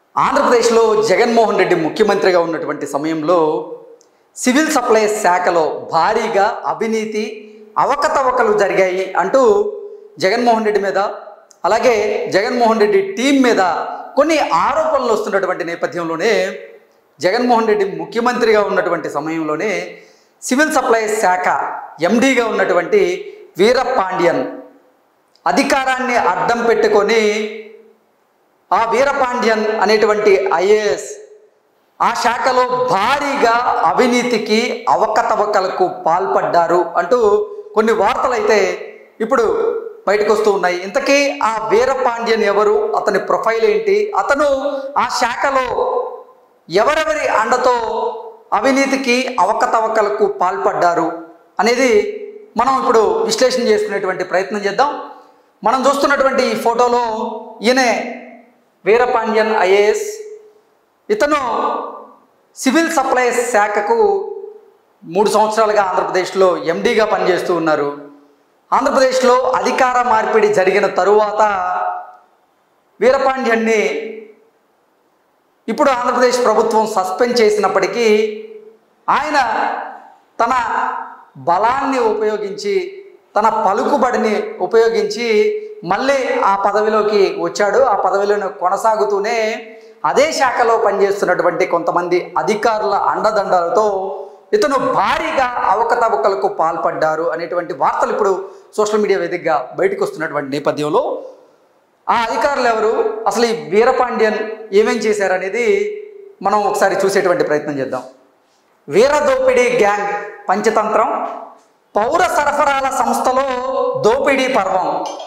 ఆంధ్రప్రదేశ్లో జగన్మోహన్ రెడ్డి ముఖ్యమంత్రిగా ఉన్నటువంటి సమయంలో సివిల్ సప్లైస్ శాఖలో భారీగా అవినీతి అవకతవకలు జరిగాయి అంటూ జగన్మోహన్ రెడ్డి మీద అలాగే జగన్మోహన్ రెడ్డి టీం మీద కొన్ని ఆరోపణలు వస్తున్నటువంటి నేపథ్యంలోనే జగన్మోహన్ రెడ్డి ముఖ్యమంత్రిగా ఉన్నటువంటి సమయంలోనే సివిల్ సప్లైస్ శాఖ ఎండీగా ఉన్నటువంటి వీరపాండ్యన్ అధికారాన్ని అడ్డం పెట్టుకొని ఆ వీరపాండ్యన్ అనేటువంటి ఐఏఎస్ ఆ శాఖలో భారీగా అవినీతికి అవకతవకలకు పాల్పడ్డారు అంటూ కొన్ని వార్తలు అయితే ఇప్పుడు బయటకు వస్తూ ఉన్నాయి ఇంతకీ ఆ వీరపాండ్యన్ ఎవరు అతని ప్రొఫైల్ ఏంటి అతను ఆ శాఖలో ఎవరెవరి అండతో అవినీతికి అవకతవకలకు పాల్పడ్డారు అనేది మనం ఇప్పుడు విశ్లేషణ చేసుకునేటువంటి ప్రయత్నం చేద్దాం మనం చూస్తున్నటువంటి ఈ ఫోటోలో ఈయనే వీరపాండ్యన్ ఐఏఎస్ ఇతను సివిల్ సప్లైస్ శాఖకు మూడు సంవత్సరాలుగా ఆంధ్రప్రదేశ్లో ఎండీగా పనిచేస్తూ ఉన్నారు ఆంధ్రప్రదేశ్లో అధికార మార్పిడి జరిగిన తరువాత వీరపాండ్యన్ని ఇప్పుడు ఆంధ్రప్రదేశ్ ప్రభుత్వం సస్పెండ్ చేసినప్పటికీ ఆయన తన బలాన్ని ఉపయోగించి తన పలుకుబడిని ఉపయోగించి మళ్ళీ ఆ పదవిలోకి వచ్చాడు ఆ పదవిలోనే కొనసాగుతూనే అదే శాఖలో పనిచేస్తున్నటువంటి కొంతమంది అధికారుల అండదండలతో ఇతను భారీగా అవకతవకలకు పాల్పడ్డారు అనేటువంటి వార్తలు ఇప్పుడు సోషల్ మీడియా వేదికగా బయటకు వస్తున్నటువంటి నేపథ్యంలో ఆ అధికారులు ఎవరు అసలు ఈ వీరపాండ్యన్ ఏమేం చేశారనేది మనం ఒకసారి చూసేటువంటి ప్రయత్నం చేద్దాం వీర దోపిడీ గ్యాంగ్ పంచతంత్రం పౌర సరఫరాల సంస్థలో దోపిడీ పర్వం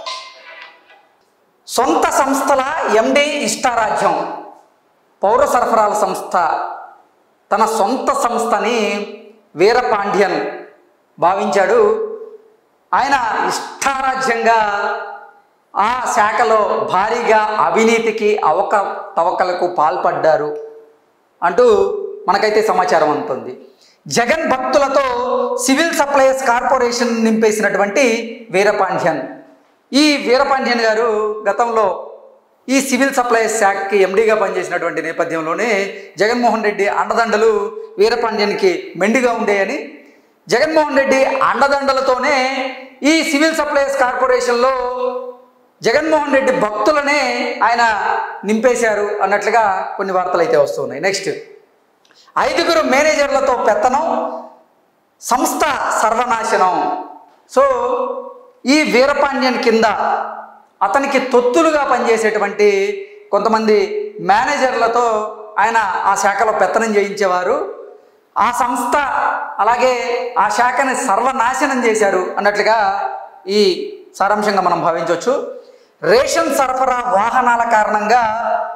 సొంత సంస్థల ఎండి ఇష్టారాజ్యం పౌర సరఫరాల సంస్థ తన సొంత సంస్థని వీరపాండ్యన్ భావించాడు ఆయన ఇష్టారాజ్యంగా ఆ శాఖలో భారీగా అవినీతికి అవక తవకలకు పాల్పడ్డారు అంటూ మనకైతే సమాచారం అందుతుంది జగన్ భక్తులతో సివిల్ సప్లైస్ కార్పొరేషన్ నింపేసినటువంటి వీరపాండ్యన్ ఈ వీరపాండ్యన్ గారు గతంలో ఈ సివిల్ సప్లైస్ శాఖకి ఎండీగా పనిచేసినటువంటి నేపథ్యంలోనే జగన్మోహన్ రెడ్డి అండదండలు వీరపాండ్యన్కి మెండుగా ఉండేయని జగన్మోహన్ రెడ్డి అండదండలతోనే ఈ సివిల్ సప్లైస్ కార్పొరేషన్లో జగన్మోహన్ రెడ్డి భక్తులనే ఆయన నింపేశారు అన్నట్లుగా కొన్ని వార్తలు అయితే వస్తున్నాయి నెక్స్ట్ ఐదుగురు మేనేజర్లతో పెత్తనం సంస్థ సర్వనాశనం సో ఈ వీరపాండ్యన్ కింద అతనికి తొత్తులుగా పనిచేసేటువంటి కొంతమంది మేనేజర్లతో ఆయన ఆ శాఖలో పెత్తనం చేయించేవారు ఆ సంస్థ అలాగే ఆ శాఖని సర్వనాశనం చేశారు అన్నట్లుగా ఈ సారాంశంగా మనం భావించవచ్చు రేషన్ సరఫరా వాహనాల కారణంగా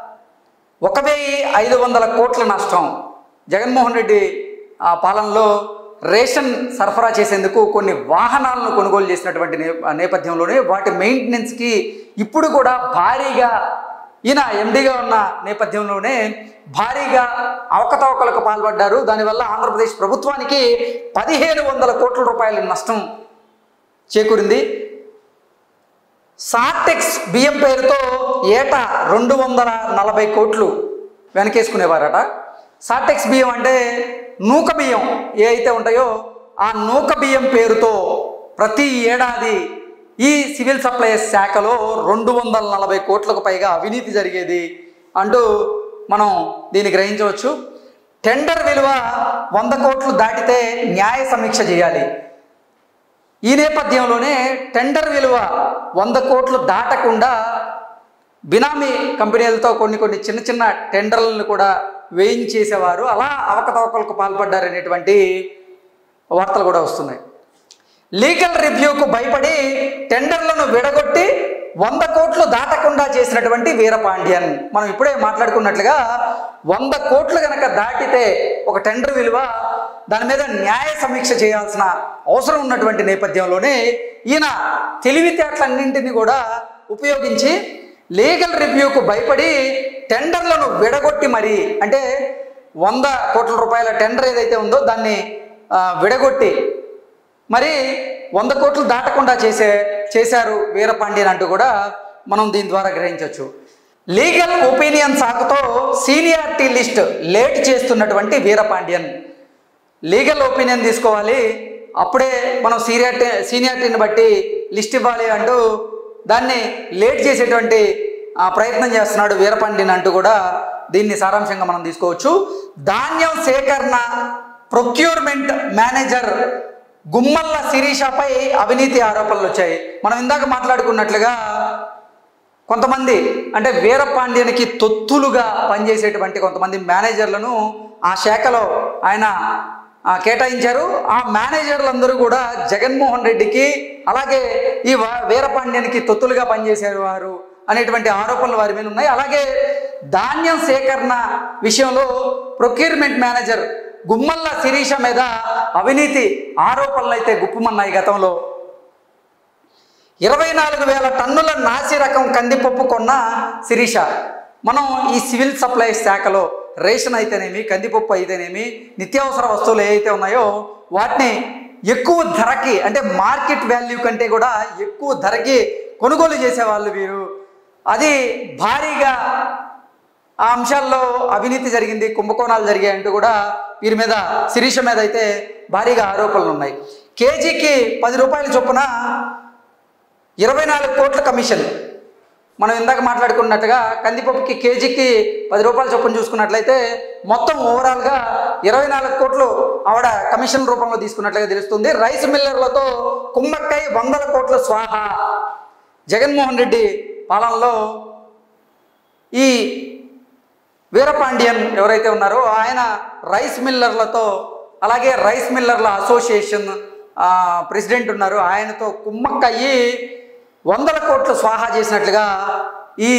ఒక వెయ్యి ఐదు వందల కోట్ల నష్టం జగన్మోహన్ రెడ్డి ఆ పాలనలో రేషన్ సరఫరా చేసేందుకు కొన్ని వాహనాలను కొనుగోలు చేసినటువంటి నే- నేపథ్యంలోనే వాటి మెయింటెనెన్స్కి ఇప్పుడు కూడా భారీగా ఈయన ఎండిగా ఉన్న నేపథ్యంలోనే భారీగా అవకతవకలకు పాల్పడ్డారు దానివల్ల ఆంధ్రప్రదేశ్ ప్రభుత్వానికి పదిహేను వందల కోట్ల రూపాయల నష్టం చేకూరింది సార్టెక్స్ బియ్యం పేరుతో ఏటా రెండు వందల నలభై కోట్లు వెనకేసుకునేవారట సార్టెక్స్ బియ్యం అంటే నూక బియ్యం ఏ అయితే ఉంటాయో ఆ నూక బియ్యం పేరుతో ప్రతి ఏడాది ఈ సివిల్ సప్లైస్ శాఖలో రెండు వందల నలభై కోట్లకు పైగా అవినీతి జరిగేది అంటూ మనం దీన్ని గ్రహించవచ్చు టెండర్ విలువ వంద కోట్లు దాటితే న్యాయ సమీక్ష చేయాలి ఈ నేపథ్యంలోనే టెండర్ విలువ వంద కోట్లు దాటకుండా బినామీ కంపెనీలతో కొన్ని కొన్ని చిన్న చిన్న టెండర్లను కూడా వేయించేసేవారు అలా అవకతవకలకు పాల్పడ్డారనేటువంటి వార్తలు కూడా వస్తున్నాయి లీగల్ రివ్యూకు భయపడి టెండర్లను విడగొట్టి వంద కోట్లు దాటకుండా చేసినటువంటి వీరపాండ్యన్ మనం ఇప్పుడే మాట్లాడుకున్నట్లుగా వంద కోట్లు కనుక దాటితే ఒక టెండర్ విలువ దాని మీద న్యాయ సమీక్ష చేయాల్సిన అవసరం ఉన్నటువంటి నేపథ్యంలోనే ఈయన తెలివితేటలన్నింటినీ కూడా ఉపయోగించి లీగల్ రివ్యూకు భయపడి టెండర్లను విడగొట్టి మరి అంటే వంద కోట్ల రూపాయల టెండర్ ఏదైతే ఉందో దాన్ని ఆ, విడగొట్టి మరి వంద కోట్లు దాటకుండా చేసే చేశారు వీరపాండ్యన్ అంటూ కూడా మనం దీని ద్వారా గ్రహించవచ్చు లీగల్ ఒపీనియన్ సాకుతో సీనియారిటీ లిస్ట్ లేట్ చేస్తున్నటువంటి వీరపాండ్యన్ లీగల్ ఒపీనియన్ తీసుకోవాలి అప్పుడే మనం సీనియారిటీ సీనియారిటీని బట్టి లిస్ట్ ఇవ్వాలి అంటూ దాన్ని లేట్ చేసేటువంటి ఆ, ప్రయత్నం చేస్తున్నాడు వీరపాండ్యన్ అంటూ కూడా దీన్ని సారాంశంగా మనం తీసుకోవచ్చు ధాన్యం సేకరణ ప్రొక్యూర్మెంట్ మేనేజర్ గుమ్మల్ల శిరీషపై అవినీతి ఆరోపణలు వచ్చాయి మనం ఇందాక మాట్లాడుకున్నట్లుగా కొంతమంది అంటే వీరపాండ్యనికి తొత్తులుగా పనిచేసేటువంటి కొంతమంది మేనేజర్లను ఆ శాఖలో ఆయన ఆ, కేటాయించారు ఆ మేనేజర్లందరూ కూడా జగన్మోహన్ రెడ్డికి అలాగే ఈ వా- వీరపాండ్యానికి తొత్తులుగా పనిచేశారు వారు అనేటువంటి ఆరోపణలు వారి మీద ఉన్నాయి అలాగే ధాన్యం సేకరణ విషయంలో ప్రొక్యూర్మెంట్ మేనేజర్ గుమ్మల్ల శిరీష మీద అవినీతి ఆరోపణలు అయితే గుప్పుమన్నాయి గతంలో ఇరవై నాలుగు వేల టన్నుల నాసి రకం కందిపప్పు కొన్న శిరీష మనం ఈ సివిల్ సప్లై శాఖలో రేషన్ అయితేనేమి కందిపప్పు అయితేనేమి నిత్యావసర వస్తువులు ఏవైతే ఉన్నాయో వాటిని ఎక్కువ ధరకి అంటే మార్కెట్ వాల్యూ కంటే కూడా ఎక్కువ ధరకి కొనుగోలు చేసేవాళ్ళు వీరు అది భారీగా ఆ అంశాల్లో అవినీతి జరిగింది కుంభకోణాలు జరిగాయి అంటూ కూడా వీరి మీద శిరీష మీద అయితే భారీగా ఆరోపణలు ఉన్నాయి కేజీకి పది రూపాయల చొప్పున ఇరవై నాలుగు కోట్ల కమిషన్ మనం ఇందాక మాట్లాడుకున్నట్టుగా కందిపప్పుకి కేజీకి పది రూపాయల చొప్పున చూసుకున్నట్లయితే మొత్తం ఓవరాల్గా ఇరవై నాలుగు కోట్లు ఆవిడ కమిషన్ రూపంలో తీసుకున్నట్లుగా తెలుస్తుంది రైస్ మిల్లర్లతో కుమ్మక్కై వందల కోట్ల స్వాహ జగన్మోహన్ రెడ్డి పాలనలో ఈ వీరపాండ్యన్ ఎవరైతే ఉన్నారో ఆయన రైస్ మిల్లర్లతో అలాగే రైస్ మిల్లర్ల అసోసియేషన్ ఆ, ప్రెసిడెంట్ ఉన్నారు ఆయనతో కుమ్మక్కయ్యి వందల కోట్లు స్వాహా చేసినట్లుగా ఈ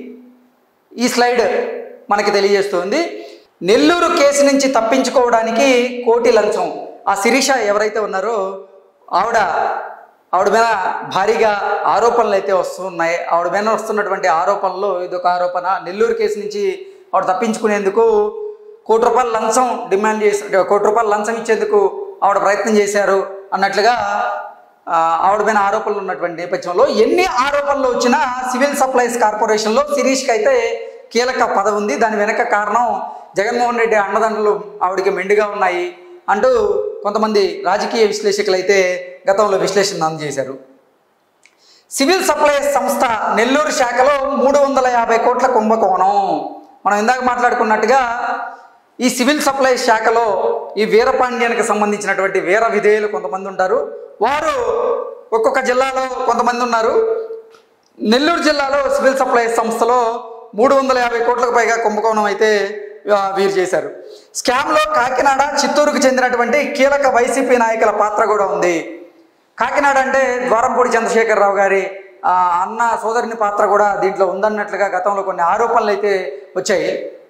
ఈ స్లైడ్ మనకి తెలియజేస్తుంది నెల్లూరు కేసు నుంచి తప్పించుకోవడానికి కోటి లంచం ఆ శిరీష ఎవరైతే ఉన్నారో ఆవిడ ఆవిడ మీద భారీగా ఆరోపణలు అయితే వస్తున్నాయి ఆవిడ మీద వస్తున్నటువంటి ఆరోపణలు ఇదొక ఆరోపణ నెల్లూరు కేసు నుంచి ఆవిడ తప్పించుకునేందుకు కోటి రూపాయల లంచం డిమాండ్ చేసి కోటి రూపాయల లంచం ఇచ్చేందుకు ఆవిడ ప్రయత్నం చేశారు అన్నట్లుగా ఆ, ఆవిడ పైన ఆరోపణలు ఉన్నటువంటి నేపథ్యంలో ఎన్ని ఆరోపణలు వచ్చినా సివిల్ సప్లైస్ కార్పొరేషన్లో శిరీష్కి అయితే కీలక పదవి ఉంది దాని వెనక కారణం జగన్మోహన్ రెడ్డి అండదండలు ఆవిడకి మెండుగా ఉన్నాయి అంటూ కొంతమంది రాజకీయ విశ్లేషకులు అయితే గతంలో విశ్లేషణ అందజేశారు సివిల్ సప్లైస్ సంస్థ నెల్లూరు శాఖలో మూడు వందల యాభై కోట్ల కుంభకోణం మనం ఇందాక మాట్లాడుకున్నట్టుగా ఈ సివిల్ సప్లైస్ శాఖలో ఈ వీరపాండ్యానికి సంబంధించినటువంటి వీర విధేయులు కొంతమంది ఉంటారు వారు ఒక్కొక్క జిల్లాలో కొంతమంది ఉన్నారు నెల్లూరు జిల్లాలో సివిల్ సప్లైస్ సంస్థలో మూడు వందల యాభై కోట్లకు పైగా కుంభకోణం అయితే ఆ, వీరు చేశారు స్కామ్లో కాకినాడ చిత్తూరుకు చెందినటువంటి కీలక వైసీపీ నాయకుల పాత్ర కూడా ఉంది కాకినాడ అంటే ద్వారంపూడి చంద్రశేఖరరావు గారి ఆ, అన్న సోదరుని పాత్ర కూడా దీంట్లో ఉందన్నట్లుగా గతంలో కొన్ని ఆరోపణలు అయితే వచ్చాయి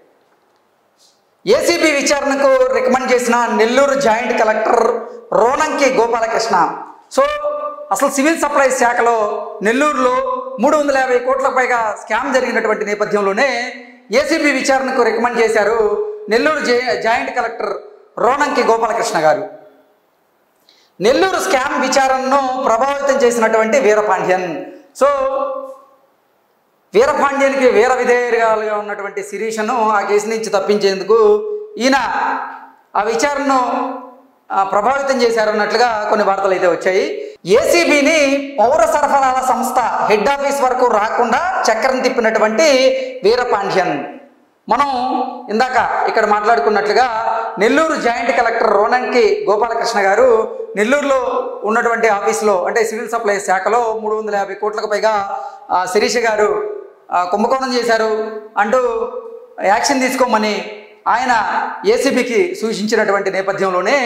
ఏసీబీ విచారణకు రికమెండ్ చేసిన Nellore joint collector Ronanki Gopalakrishna so అసలు సివిల్ సప్లైస్ శాఖలో నెల్లూరులో మూడు వందల యాభై కోట్ల పైగా స్కామ్ జరిగినటువంటి నేపథ్యంలోనే ఏసీబీ విచారణకు రికమెండ్ చేశారు నెల్లూరు జే- joint collector Ronanki Gopalakrishna garu Nellore scam విచారణను ప్రభావితం చేసినటువంటి వీరపాండ్యన్ సో వీరపాండ్యానికి వీర విధేయులుగా ఉన్నటువంటి శిరీషను ఆ కేసు నుంచి తప్పించేందుకు ఈయన ఆ విచారణను ఆ, ప్రభావితం చేశారన్నట్లుగా కొన్ని వార్తలు అయితే వచ్చాయి ఏసీబీని పౌర సరఫరాల సంస్థ హెడ్ ఆఫీస్ వరకు రాకుండా చక్రం తిప్పినటువంటి వీరపాండ్యన్ మనం ఇందాక ఇక్కడ మాట్లాడుకున్నట్లుగా నెల్లూరు జాయింట్ కలెక్టర్ రోనంకి గోపాలకృష్ణ గారు నెల్లూరులో ఉన్నటువంటి ఆఫీసులో అంటే సివిల్ సప్లై శాఖలో మూడు వందల యాభై కోట్లకు పైగా ఆ, శిరీష గారు ఆ, కుంభకోణం చేశారు అంటూ యాక్షన్ తీసుకోమని ఆయన ఏసీబీకి సూచించినటువంటి నేపథ్యంలోనే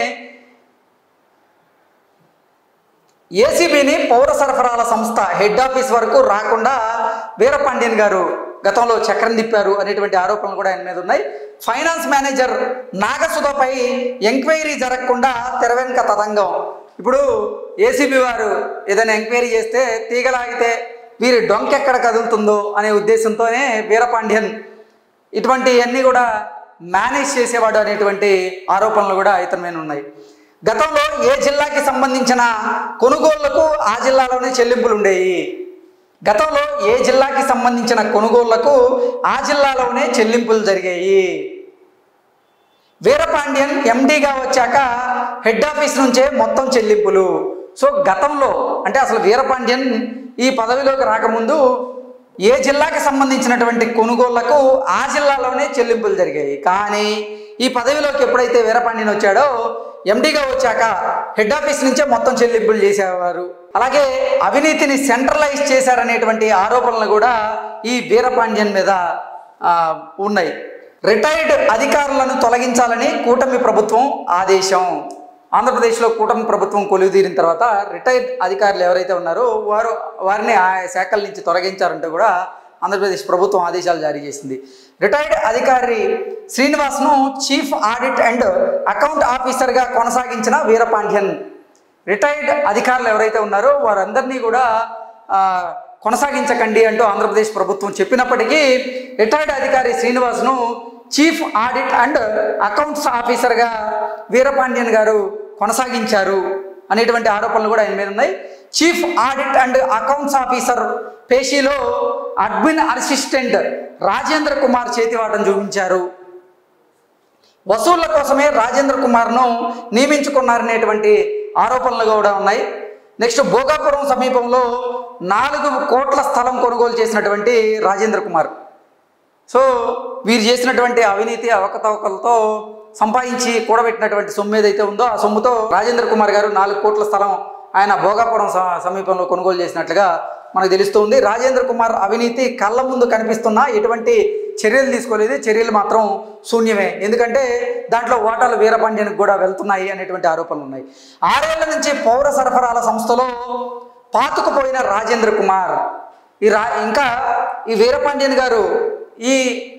ఏసీబీని పౌర సరఫరాల సంస్థ హెడ్ ఆఫీస్ వరకు రాకుండా వీరపాండ్యన్ గారు గతంలో చక్రం తిప్పారు అనేటువంటి ఆరోపణలు కూడా ఆయన మీద ఉన్నాయి ఫైనాన్స్ మేనేజర్ నాగసుధపై ఎంక్వైరీ జరగకుండా తెర వెనుక తతంగం ఇప్పుడు ఏసీబీ వారు ఏదైనా ఎంక్వైరీ చేస్తే తీగలాగితే వీరి డొంకెక్కడ కదులుతుందో అనే ఉద్దేశంతోనే వీరపాండ్యన్ ఇటువంటివన్నీ కూడా మేనేజ్ చేసేవాడు అనేటువంటి ఆరోపణలు కూడా ఇతని మీద ఉన్నాయి గతంలో ఏ జిల్లాకి సంబంధించిన కొనుగోళ్లకు ఆ జిల్లాలోనే చెల్లింపులు ఉండేవి గతంలో ఏ జిల్లాకి సంబంధించిన కొనుగోళ్లకు ఆ జిల్లాలోనే చెల్లింపులు జరిగాయి వీరపాండ్యన్ ఎండీగా వచ్చాక హెడ్ ఆఫీస్ నుంచే మొత్తం చెల్లింపులు సో గతంలో అంటే అసలు వీరపాండ్యన్ ఈ పదవిలోకి రాకముందు ఏ జిల్లాకి సంబంధించినటువంటి కొనుగోళ్లకు ఆ జిల్లాలోనే చెల్లింపులు జరిగాయి కానీ ఈ పదవిలోకి ఎప్పుడైతే వీరపాండ్యన్ వచ్చాడో ఎండీగా వచ్చాక హెడ్ ఆఫీస్ నుంచే మొత్తం చెల్లింపులు చేసేవారు అలాగే అవినీతిని సెంట్రలైజ్ చేశారనేటువంటి ఆరోపణలు కూడా ఈ వీరపాండ్యన్ మీద ఆ, ఉన్నాయి రిటైర్డ్ అధికారులను తొలగించాలని కూటమి ప్రభుత్వం ఆదేశం ఆంధ్రప్రదేశ్లో కూటమి ప్రభుత్వం కొలువుదీరిన తర్వాత రిటైర్డ్ అధికారులు ఎవరైతే ఉన్నారో వారు వారిని ఆ శాఖల నుంచి తొలగించారంటూ కూడా ఆంధ్రప్రదేశ్ ప్రభుత్వం ఆదేశాలు జారీ చేసింది రిటైర్డ్ అధికారి శ్రీనివాస్ను చీఫ్ ఆడిట్ అండ్ అకౌంట్ ఆఫీసర్గా కొనసాగించిన వీరపాండ్యన్ రిటైర్డ్ అధికారులు ఎవరైతే ఉన్నారో వారందరినీ కూడా ఆ, కొనసాగించకండి అంటూ ఆంధ్రప్రదేశ్ ప్రభుత్వం చెప్పినప్పటికీ రిటైర్డ్ అధికారి శ్రీనివాస్ను చీఫ్ ఆడిట్ అండ్ అకౌంట్స్ ఆఫీసర్గా వీరపాండ్యన్ గారు కొనసాగించారు అనేటువంటి ఆరోపణలు కూడా ఆయన మీద ఉన్నాయి chief audit and accounts officer పేషీలో అడ్మిన్ అసిస్టెంట్ రాజేంద్ర కుమార్ చేతివాటం చూపించారు వసూళ్ల కోసమే రాజేంద్ర కుమార్ను నియమించుకున్నారనేటువంటి ఆరోపణలు కూడా ఉన్నాయి నెక్స్ట్ భోగాపురం సమీపంలో నాలుగు కోట్ల స్థలం కొనుగోలు చేసినటువంటి రాజేంద్ర కుమార్ సో వీరు చేసినటువంటి అవినీతి అవకతవకలతో సంపాదించి కూడబెట్టినటువంటి సొమ్ము ఏదైతే ఉందో ఆ సొమ్ముతో రాజేంద్ర కుమార్ గారు నాలుగు కోట్ల స్థలం ఆయన భోగాపురం స- సమీపంలో కొనుగోలు చేసినట్లుగా మనకు తెలుస్తుంది రాజేంద్ర కుమార్ అవినీతి కళ్ళ ముందు కనిపిస్తున్నా ఎటువంటి చర్యలు తీసుకోలేదు చర్యలు మాత్రం శూన్యమే ఎందుకంటే దాంట్లో ఓటాలు వీరపాండ్యానికి కూడా వెళ్తున్నాయి అనేటువంటి ఆరోపణలు ఉన్నాయి ఆరేళ్ల నుంచి పౌర సరఫరాల సంస్థలో పాతుకుపోయిన రాజేంద్ర కుమార్ ఈ రా ఇంకా ఈ వీరపాండ్యన్ గారు ఈ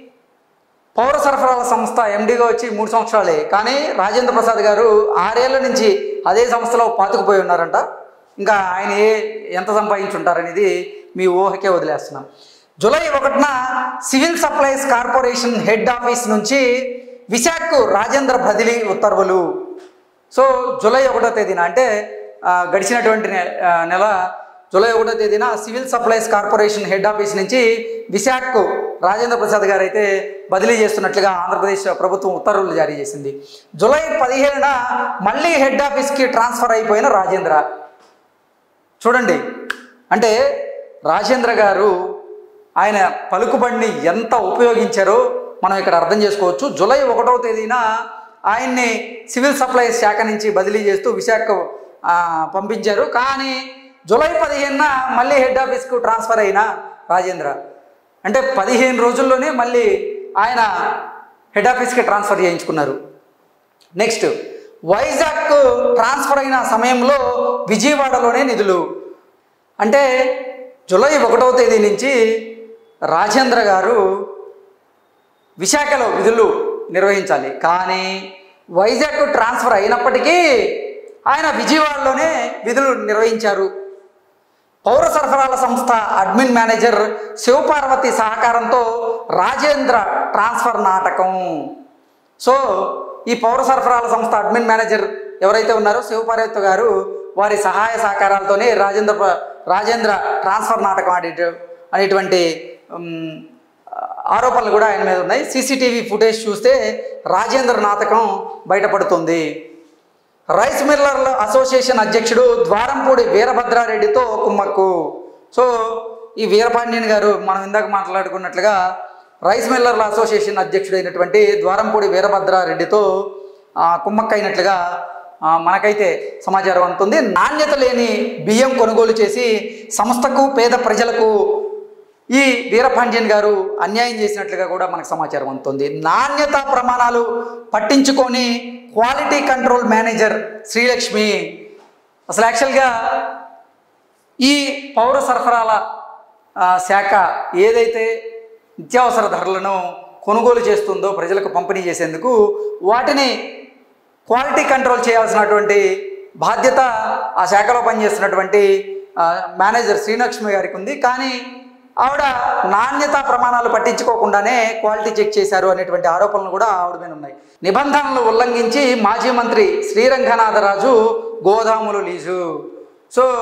పౌర సరఫరాల సంస్థ ఎండీగా వచ్చి మూడు సంవత్సరాలే కానీ రాజేంద్ర ప్రసాద్ గారు ఆరేళ్ల నుంచి అదే సంస్థలో పాతుకుపోయి ఉన్నారంట ఇంకా ఆయన ఏ ఎంత సంపాదించుంటారనేది మీ ఊహకే వదిలేస్తున్నాం జూలై ఒకటిన civil supplies corporation head office నుంచి విశాఖకు రాజేంద్ర బదిలీ ఉత్తర్వులు సో జూలై ఒకటో తేదీన అంటే ఆ, గడిచినటువంటి నె- ఆ, నెల జూలై ఒకటో తేదీన civil supplies corporation head office నుంచి విశాఖకు రాజేంద్ర ప్రసాద్ గారు అయితే బదిలీ చేస్తున్నట్లుగా ఆంధ్రప్రదేశ్ ప్రభుత్వం ఉత్తర్వులు జారీ చేసింది జూలై పదిహేనున మళ్ళీ హెడ్ ఆఫీస్కి ట్రాన్స్ఫర్ అయిపోయిన రాజేంద్ర చూడండి అంటే రాజేంద్ర గారు ఆయన పలుకుబడిని ఎంత ఉపయోగించారో మనం ఇక్కడ అర్థం చేసుకోవచ్చు జూలై ఒకటవ తేదీన ఆయన్ని సివిల్ సప్లైస్ శాఖ నుంచి బదిలీ చేస్తూ విశాఖ ఆ, పంపించారు కానీ జూలై పదిహేనున మళ్ళీ హెడ్ ఆఫీస్కు ట్రాన్స్ఫర్ అయిన రాజేంద్ర అంటే పదిహేను రోజుల్లోనే మళ్ళీ ఆయన హెడ్ ఆఫీస్కి ట్రాన్స్ఫర్ చేయించుకున్నారు నెక్స్ట్ వైజాగ్ ట్రాన్స్ఫర్ అయిన సమయంలో విజయవాడలోనే నిధులు అంటే జూలై ఒకటవ తేదీ నుంచి రాజేంద్ర గారు విశాఖలో విధులు నిర్వహించాలి కానీ వైజాగ్ ట్రాన్స్ఫర్ అయినప్పటికీ ఆయన విజయవాడలోనే విధులు నిర్వహించారు పౌర సరఫరాల సంస్థ అడ్మిన్ మేనేజర్ శివపార్వతి సహకారంతో రాజేంద్ర ట్రాన్స్ఫర్ నాటకం సో ఈ పౌర సరఫరాల సంస్థ అడ్మిన్ మేనేజర్ ఎవరైతే ఉన్నారో శివపార్వతి గారు వారి సహాయ సహకారాలతోనే రాజేంద్ర ప్ర- రాజేంద్ర ట్రాన్స్ఫర్ నాటకం ఆడే అనేటువంటి ఉమ్, ఆరోపణలు కూడా ఆయన మీద ఉన్నాయి సీసీటీవీ ఫుటేజ్ చూస్తే రాజేంద్ర నాటకం బయటపడుతుంది రైస్ మిల్లర్ల అసోసియేషన్ అధ్యక్షుడు ద్వారంపూడి వీరభద్రారెడ్డితో కుమ్మక్కు సో ఈ వీరపాండ్యన్ గారు మనం ఇందాక మాట్లాడుకున్నట్లుగా రైస్ మిల్లర్ల అసోసియేషన్ అధ్యక్షుడైనటువంటి ద్వారంపూడి వీరభద్రారెడ్డితో ఆ, కుమ్మక్కు అయినట్లుగా ఆ, మనకైతే సమాచారం అందుతుంది నాణ్యత లేని బియ్యం కొనుగోలు చేసి సంస్థకు పేద ప్రజలకు ఈ వీరపాండ్యన్ గారు అన్యాయం చేసినట్లుగా కూడా మనకు సమాచారం అందుతుంది నాణ్యత ప్రమాణాలు పట్టించుకొని క్వాలిటీ కంట్రోల్ మేనేజర్ శ్రీలక్ష్మి అసలు యాక్చువల్గా ఈ పౌర సరఫరాల ఆ, శాఖ ఏదైతే నిత్యావసర ధరలను కొనుగోలు చేస్తుందో ప్రజలకు పంపిణీ చేసేందుకు వాటిని క్వాలిటీ కంట్రోల్ చేయాల్సినటువంటి బాధ్యత ఆ శాఖలో పనిచేస్తున్నటువంటి ఆ, మేనేజర్ శ్రీలక్ష్మి గారికి ఉంది కానీ ఆవిడ నాణ్యత ప్రమాణాలు పట్టించుకోకుండానే క్వాలిటీ చెక్ చేశారు అనేటువంటి ఆరోపణలు కూడా ఆవిడ మీద ఉన్నాయి నిబంధనలు ఉల్లంఘించి మాజీ మంత్రి శ్రీరంగనాథరాజు గోదాములు లీజు సో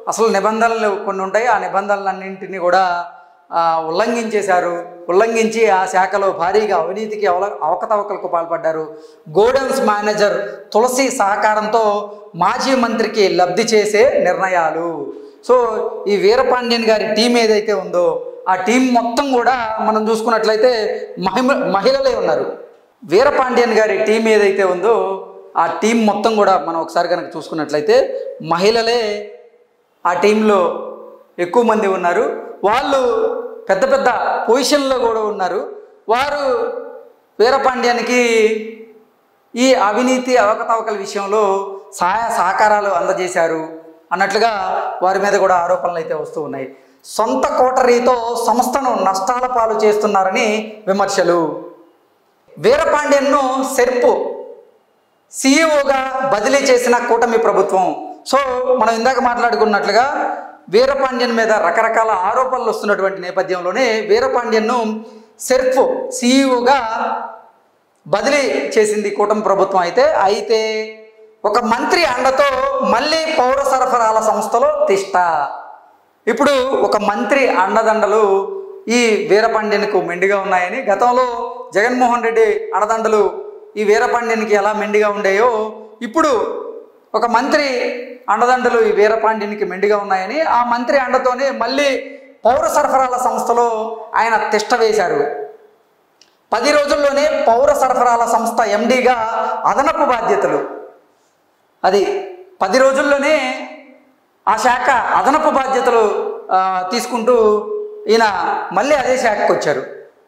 అసలు నిబంధనలు కొన్ని ఉంటాయి ఆ నిబంధనలన్నింటినీ కూడా ఆ, ఉల్లంఘించేశారు ఉల్లంఘించి ఆ శాఖలో భారీగా అవినీతికి అవల అవకతవకలకు పాల్పడ్డారు గోడౌన్స్ మేనేజర్ తులసి సహకారంతో మాజీ మంత్రికి లబ్ధి చేసే నిర్ణయాలు సో ఈ వీరపాండ్యన్ గారి టీం ఏదైతే ఉందో ఆ టీం మొత్తం కూడా మనం చూసుకున్నట్లయితే మహిమ మహిళలే ఉన్నారు వీరపాండ్యన్ గారి టీం ఏదైతే ఉందో ఆ టీం మొత్తం కూడా మనం ఒకసారి కనుక చూసుకున్నట్లయితే మహిళలే ఆ టీంలో ఎక్కువ మంది ఉన్నారు వాళ్ళు పెద్ద పెద్ద పొజిషన్లో కూడా ఉన్నారు వారు వీరపాండ్యానికి ఈ అవినీతి అవకతవకల విషయంలో సహాయ సహకారాలు అందజేశారు అన్నట్లుగా వారి మీద కూడా ఆరోపణలు అయితే వస్తూ ఉన్నాయి సొంత కోటరీతో సంస్థను నష్టాల పాలు చేస్తున్నారని విమర్శలు వీరపాండ్యన్ను సెర్పు సీఈఓగా బదిలీ చేసిన కూటమి ప్రభుత్వం సో మనం ఇందాక మాట్లాడుకున్నట్లుగా వీరపాండ్యన్ మీద రకరకాల ఆరోపణలు వస్తున్నటువంటి నేపథ్యంలోనే వీరపాండ్యన్ను సెర్ఫ్ సీఈఓగా బదిలీ చేసింది కూటమి ప్రభుత్వం అయితే అయితే ఒక మంత్రి అండతో మళ్ళీ పౌర సరఫరాల సంస్థలో తిష్ట ఇప్పుడు ఒక మంత్రి అండదండలు ఈ వీరపాండ్యన్కు మెండుగా ఉన్నాయని గతంలో జగన్మోహన్ రెడ్డి అండదండలు ఈ వీరపాండ్యన్కి ఎలా మెండుగా ఉండేయో ఇప్పుడు ఒక మంత్రి అండదండలు ఈ వీరపాండ్యన్కి మెండుగా ఉన్నాయని ఆ మంత్రి అండతోనే మళ్ళీ పౌర సరఫరాల సంస్థలో ఆయన తిష్ట వేశారు పది రోజుల్లోనే పౌర సరఫరాల సంస్థ ఎండీగా అదనపు బాధ్యతలు అది పది రోజుల్లోనే ఆ శాఖ అదనపు బాధ్యతలు ఆ, తీసుకుంటూ ఈయన మళ్ళీ అదే శాఖకు వచ్చారు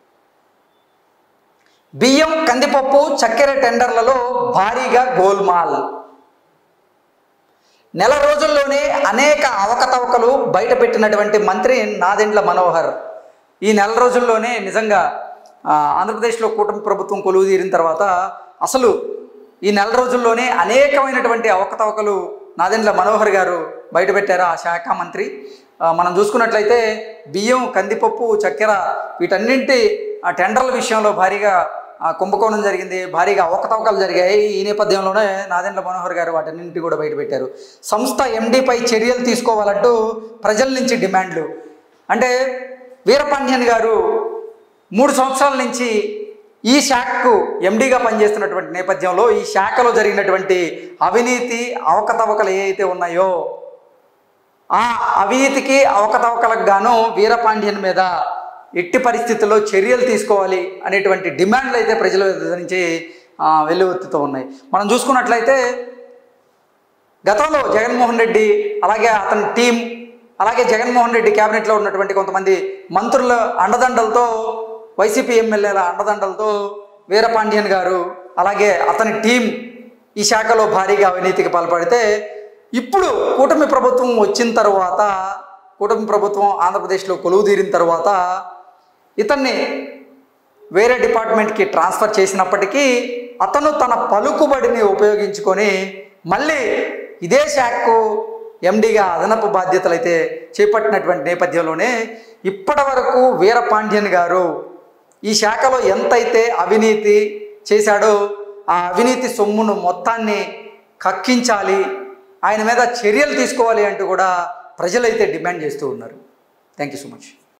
బియ్యం కందిపప్పు చక్కెర టెండర్లలో భారీగా గోల్మాల్ నెల రోజుల్లోనే అనేక అవకతవకలు బయటపెట్టినటువంటి మంత్రి నాదెండ్ల మనోహర్ ఈ నెల రోజుల్లోనే నిజంగా ఆ, ఆంధ్రప్రదేశ్లో కూటమి ప్రభుత్వం కొలువు తీరిన తర్వాత అసలు ఈ నెల రోజుల్లోనే అనేకమైనటువంటి అవకతవకలు నాదెండ్ల మనోహర్ గారు బయటపెట్టారు ఆ శాఖ మంత్రి ఆ, మనం చూసుకున్నట్లయితే బియ్యం కందిపప్పు చక్కెర వీటన్నింటి ఆ టెండర్ల విషయంలో భారీగా ఆ, కుంభకోణం జరిగింది భారీగా అవకతవకలు జరిగాయి ఈ నేపథ్యంలోనే నాదెండ్ల మనోహర్ గారు వాటన్నింటి కూడా బయటపెట్టారు సంస్థ ఎండీపై చర్యలు తీసుకోవాలంటూ ప్రజల నుంచి డిమాండ్లు అంటే వీరపాండ్యన్ గారు మూడు సంవత్సరాల నుంచి ఈ శాఖకు ఎండీగా పనిచేస్తున్నటువంటి నేపథ్యంలో ఈ శాఖలో జరిగినటువంటి అవినీతి అవకతవకలు ఏవైతే ఉన్నాయో ఆ అవినీతికి అవకతవకలకు గాను వీరపాండ్యన్ మీద ఎట్టి పరిస్థితుల్లో చర్యలు తీసుకోవాలి అనేటువంటి డిమాండ్లు అయితే ప్రజల నుంచి ఆ, వెల్లువెత్తుతూ ఉన్నాయి మనం చూసుకున్నట్లయితే గతంలో జగన్మోహన్ రెడ్డి అలాగే అతని టీం అలాగే జగన్మోహన్ రెడ్డి క్యాబినెట్లో ఉన్నటువంటి కొంతమంది మంత్రుల అండదండలతో వైసీపీ ఎమ్మెల్యేల అండదండలతో వీరపాండ్యన్ గారు అలాగే అతని టీం ఈ శాఖలో భారీగా అవినీతికి పాల్పడితే ఇప్పుడు కూటమి ప్రభుత్వం వచ్చిన తర్వాత కూటమి ప్రభుత్వం ఆంధ్రప్రదేశ్లో కొలువు తీరిన తర్వాత ఇతన్ని వేరే డిపార్ట్మెంట్కి ట్రాన్స్ఫర్ చేసినప్పటికీ అతను తన పలుకుబడిని ఉపయోగించుకొని మళ్ళీ ఇదే శాఖకు ఎండిగా అదనపు బాధ్యతలు అయితే చేపట్టినటువంటి నేపథ్యంలోనే ఇప్పటి వరకు వీరపాండ్యన్ గారు ఈ శాఖలో ఎంతైతే అవినీతి చేశాడో ఆ అవినీతి సొమ్మును మొత్తాన్ని కక్కించాలి ఆయన మీద చర్యలు తీసుకోవాలి అంటూ కూడా ప్రజలైతే డిమాండ్ చేస్తూ ఉన్నారు థ్యాంక్ యూ సో మచ్